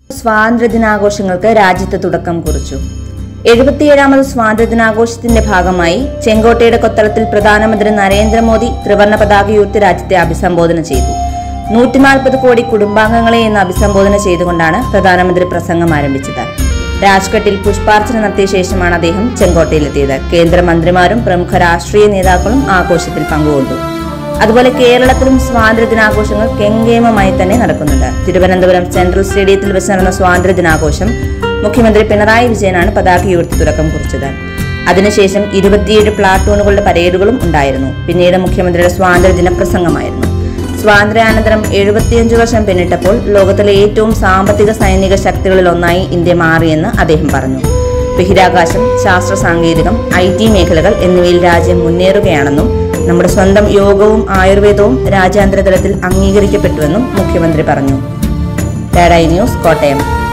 സ്വാതന്ത്ര്യദിനാഘോഷങ്ങൾക്ക് രാജ്യത്ത് തുടക്കം കുറിച്ചു എഴുപത്തിയേഴാമത് സ്വാതന്ത്ര്യദിനാഘോഷത്തിന്റെ ഭാഗമായി ചെങ്കോട്ടയുടെ കൊത്തളത്തിൽ പ്രധാനമന്ത്രി നരേന്ദ്രമോദി ത്രിവർണ പതാക ഉയർത്തി രാജ്യത്തെ അഭിസംബോധന ചെയ്തു നൂറ്റിനാൽപ്പത് കോടി കുടുംബാംഗങ്ങളെ ഇന്ന് അഭിസംബോധന ചെയ്തുകൊണ്ടാണ് പ്രധാനമന്ത്രി പ്രസംഗം ആരംഭിച്ചത് രാജ്ഘട്ടിൽ പുഷ്പാർച്ചന നടത്തിയ ശേഷമാണ് അദ്ദേഹം ചെങ്കോട്ടയിലെത്തിയത് കേന്ദ്രമന്ത്രിമാരും പ്രമുഖ രാഷ്ട്രീയ നേതാക്കളും ആഘോഷത്തിൽ പങ്കുകൊണ്ടു അതുപോലെ കേരളത്തിലും സ്വാതന്ത്ര്യദിനാഘോഷങ്ങൾ കെങ്കേമമായി തന്നെ നടക്കുന്നുണ്ട് തിരുവനന്തപുരം സെൻട്രൽ സ്റ്റേഡിയത്തിൽ വെച്ച് നടന്ന സ്വാതന്ത്ര്യദിനാഘോഷം മുഖ്യമന്ത്രി പിണറായി വിജയനാണ് പതാക ഉയർത്തി തുടക്കം കുറിച്ചത് അതിനുശേഷം ഇരുപത്തിയേഴ് പ്ലാറ്റൂണുകളുടെ പരേഡുകളും ഉണ്ടായിരുന്നു പിന്നീട് മുഖ്യമന്ത്രിയുടെ സ്വാതന്ത്ര്യദിന പ്രസംഗമായിരുന്നു സ്വാതന്ത്ര്യാനന്തരം എഴുപത്തിയഞ്ചു വർഷം പിന്നിട്ടപ്പോൾ ലോകത്തിലെ ഏറ്റവും സാമ്പത്തിക സൈനിക ശക്തികളിൽ ഒന്നായി ഇന്ത്യ മാറിയെന്ന് അദ്ദേഹം പറഞ്ഞു ബഹിരാകാശം ശാസ്ത്ര സാങ്കേതികം ഐ ടി മേഖലകൾ എന്നിവയിൽ രാജ്യം മുന്നേറുകയാണെന്നും നമ്മുടെ സ്വന്തം യോഗവും ആയുർവേദവും രാജ്യാന്തര തലത്തിൽ അംഗീകരിക്കപ്പെട്ടുവെന്നും മുഖ്യമന്ത്രി പറഞ്ഞു ടാഡായി ന്യൂസ് കോട്ടയം